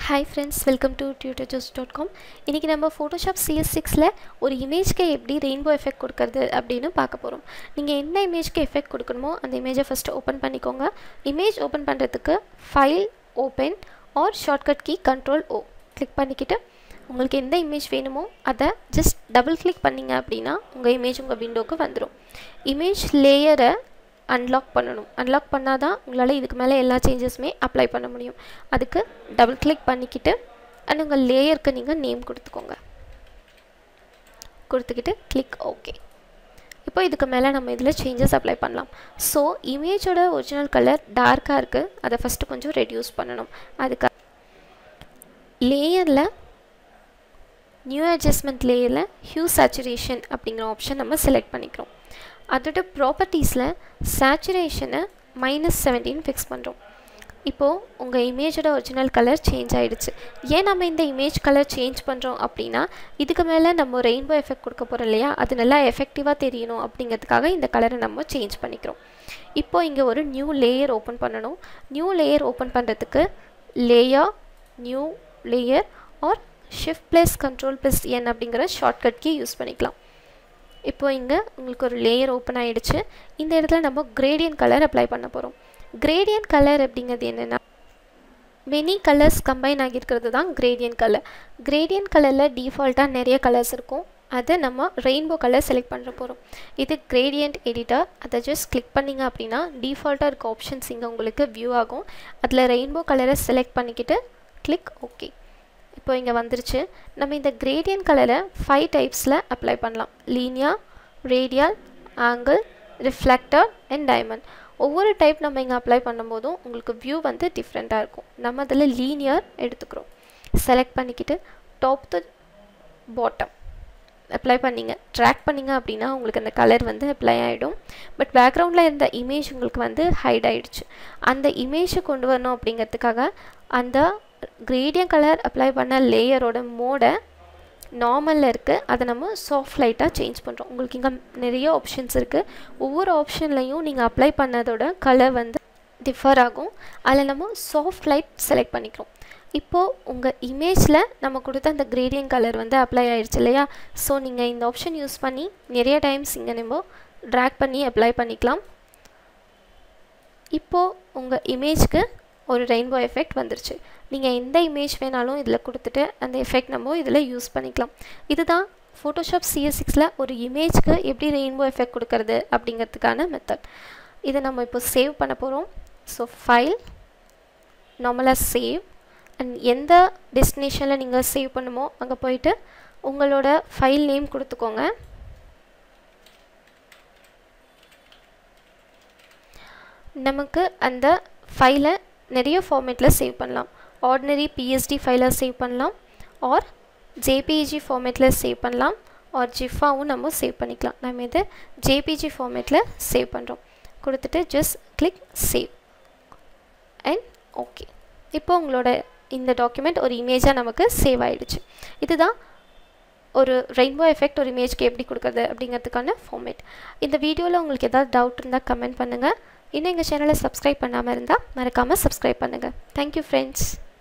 hi friends welcome to Tutorjus dot com இன்றைக்கி நம்ம Photoshop CS சிக்ஸில் ஒரு இமேஜ்க்கு எப்படி ரெயின்போ எஃபெக்ட் கொடுக்கறது அப்படின்னு பார்க்க போகிறோம் நீங்கள் என்ன இமேஜ்க்கு எஃபெக்ட் கொடுக்கணுமோ அந்த இமேஜை ஃபஸ்ட்டு ஓப்பன் பண்ணிக்கோங்க இமேஜ் ஓப்பன் பண்ணுறதுக்கு file open or shortcut key control O click பண்ணிக்கிட்டு உங்களுக்கு எந்த இமேஜ் வேணுமோ அதை ஜஸ்ட் டபுள் கிளிக் பண்ணிங்க அப்படின்னா உங்கள் இமேஜ் உங்கள் விண்டோவுக்கு வந்துடும் இமேஜ் லேயரை அன்லாக் பண்ணணும் அன்லாக் பண்ணால் தான் உங்களால் இதுக்கு மேலே எல்லா சேஞ்சஸுமே அப்ளை பண்ண முடியும் அதுக்கு டபுள் கிளிக் பண்ணிக்கிட்டு அண்ட் உங்கள் லேயருக்கு நீங்கள் நேம் கொடுத்துக்கோங்க கொடுத்துக்கிட்டு கிளிக் ஓகே இப்போ இதுக்கு மேலே நம்ம இதில் சேஞ்சஸ் அப்ளை பண்ணலாம் ஸோ இமேஜோட ஒரிஜினல் கலர் டார்க்காக இருக்குது அதை ஃபஸ்ட்டு கொஞ்சம் ரெடியூஸ் பண்ணணும் அதுக்கு லேயரில் நியூ அட்ஜஸ்ட்மெண்ட் லேயரில் ஹியூ சேச்சுரேஷன் அப்படிங்கிற ஆப்ஷன் நம்ம செலக்ட் பண்ணிக்கிறோம் அதோட ப்ராப்பர்ட்டிஸில் சேச்சுரேஷனை மைனஸ் செவன்டீன் ஃபிக்ஸ் பண்ணுறோம் இப்போது உங்கள் இமேஜோட ஒரிஜினல் கலர் சேஞ்ச் ஆகிடுச்சு ஏன் நம்ம இந்த இமேஜ் கலர் சேஞ்ச் பண்ணுறோம் அப்படின்னா இதுக்கு மேலே நம்ம ரெயின்போ எஃபெக்ட் கொடுக்க போகிறோம் இல்லையா அது நல்லா எஃபெக்டிவாக தெரியணும் அப்படிங்கிறதுக்காக இந்த கலரை நம்ம சேஞ்ச் பண்ணிக்கிறோம் இப்போது இங்கே ஒரு நியூ லேயர் ஓப்பன் பண்ணணும் நியூ லேயர் ஓப்பன் பண்ணுறதுக்கு layer new layer or shift plus control plus N அப்படிங்கிற ஷார்ட்கட் கீ யூஸ் பண்ணிக்கலாம் இப்போ இங்கே உங்களுக்கு ஒரு லேயர் ஓப்பன் ஆகிடுச்சு இந்த இடத்துல நம்ம கிரேடியன் கலர் அப்ளை பண்ண போகிறோம் கிரேடியன் கலர் அப்படிங்கிறது என்னென்னா மெனி கலர்ஸ் கம்பைன் ஆகியிருக்கிறது தான் கிரேடியன் கலர் கிரேடியன் கலரில் டிஃபால்ட்டாக நிறைய கலர்ஸ் இருக்கும் அதை நம்ம ரெயின்போ கலர் செலக்ட் பண்ணுற போகிறோம் இது கிரேடியன்ட் எடிட்டர் அதை ஜஸ்ட் கிளிக் பண்ணிங்க அப்படின்னா டிஃபால்ட்டாக இருக்க ஆப்ஷன்ஸ் இங்கே உங்களுக்கு வியூ ஆகும் அதில் ரெயின்போ கலரை செலக்ட் பண்ணிக்கிட்டு கிளிக் ஓகே இப்போ இங்கே வந்துருச்சு நம்ம இந்த கிரேடியன் கலரை ஃபைவ் டைப்ஸில் அப்ளை பண்ணலாம் linear radial angle reflector and diamond ஒவ்வொரு டைப் நம்ம இங்கே அப்ளை பண்ணும்போதும் உங்களுக்கு வியூ வந்து டிஃப்ரெண்ட்டாக இருக்கும் நம்ம அதில் லீனியர் எடுத்துக்கிறோம் செலக்ட் பண்ணிக்கிட்டு டாப் டு பாட்டம் அப்ளை பண்ணிங்க ட்ராக் பண்ணிங்க அப்படின்னா உங்களுக்கு அந்த கலர் வந்து அப்ளை ஆகிடும் பட் பேக்ரவுண்டில் இருந்த இமேஜ் உங்களுக்கு வந்து ஹைட் ஆகிடுச்சு அந்த இமேஜை கொண்டு வரணும் அப்படிங்கிறதுக்காக அந்த கிரேடியன் கலர் அப்ளை பண்ண லேயரோட மோடை நார்மலில் இருக்குது அதை நம்ம சாஃப்ட் லைட்டாக சேஞ்ச் பண்ணுறோம் உங்களுக்கு இங்கே நிறைய ஆப்ஷன்ஸ் இருக்குது ஒவ்வொரு ஆப்ஷன்லையும் நீங்கள் அப்ளை பண்ணதோட கலர் வந்து டிஃபர் ஆகும் அதில் நம்ம சாஃப்ட் லைட் செலக்ட் பண்ணிக்கிறோம் இப்போது உங்கள் இமேஜில் நம்ம கொடுத்த அந்த கிரேடியன் கலர் வந்து அப்ளை ஆகிடுச்சு இல்லையா ஸோ நீங்கள் இந்த ஆப்ஷன் யூஸ் பண்ணி நிறைய டைம்ஸ் இங்கே நம்ம ட்ராக் பண்ணி அப்ளை பண்ணிக்கலாம் இப்போது உங்கள் இமேஜ்க்கு ஒரு ரெயின்போ எஃபெக்ட் வந்துருச்சு நீங்கள் எந்த இமேஜ் வேணாலும் இதில் கொடுத்துட்டு அந்த எஃபெக்ட் நம்ம இதில் யூஸ் பண்ணிக்கலாம் இதுதான் ஃபோட்டோஷாப் சிஎஸ் சிக்ஸில் ஒரு இமேஜ்க்கு எப்படி ரெயின்போ எஃபெக்ட் கொடுக்கறது அப்படிங்கிறதுக்கான மெத்தட் இதை நம்ம இப்போ சேவ் பண்ண போகிறோம் ஸோ ஃபைல் நார்மலாக சேவ் அண்ட் எந்த டெஸ்டினேஷனில் நீங்கள் சேவ் பண்ணுமோ அங்கே போயிட்டு உங்களோட ஃபைல் நேம் கொடுத்துக்கோங்க நமக்கு அந்த ஃபைலை நிறைய ஃபார்மேட்டில் சேவ் பண்ணலாம் ஆர்டினரி பிஎஸ்டி ஃபைலை சேவ் பண்ணலாம் ஆர் ஜேபிஜி ஃபார்மேட்டில் சேவ் பண்ணலாம் ஆர் ஜிஃபாவும் நம்ம சேவ் பண்ணிக்கலாம் நம்ம இது ஜேபிஜி ஃபார்மேட்டில் சேவ் பண்ணுறோம் கொடுத்துட்டு just click save and okay இப்போ உங்களோட இந்த டாக்குமெண்ட் ஒரு இமேஜாக நமக்கு சேவ் ஆகிடுச்சு இதுதான் ஒரு ரெயின்போ எஃபெக்ட் ஒரு இமேஜ்க்கு எப்படி கொடுக்குறது அப்படிங்கிறதுக்கான ஃபார்மேட் இந்த வீடியோவில் உங்களுக்கு ஏதாவது டவுட் இருந்தால் கமெண்ட் பண்ணுங்கள் இன்னும் எங்கள் சேனலை சப்ஸ்கிரைப் பண்ணாமல் இருந்தால் மறக்காமல் சப்ஸ்கிரைப் பண்ணுங்கள் தேங்க்யூ ஃப்ரெண்ட்ஸ்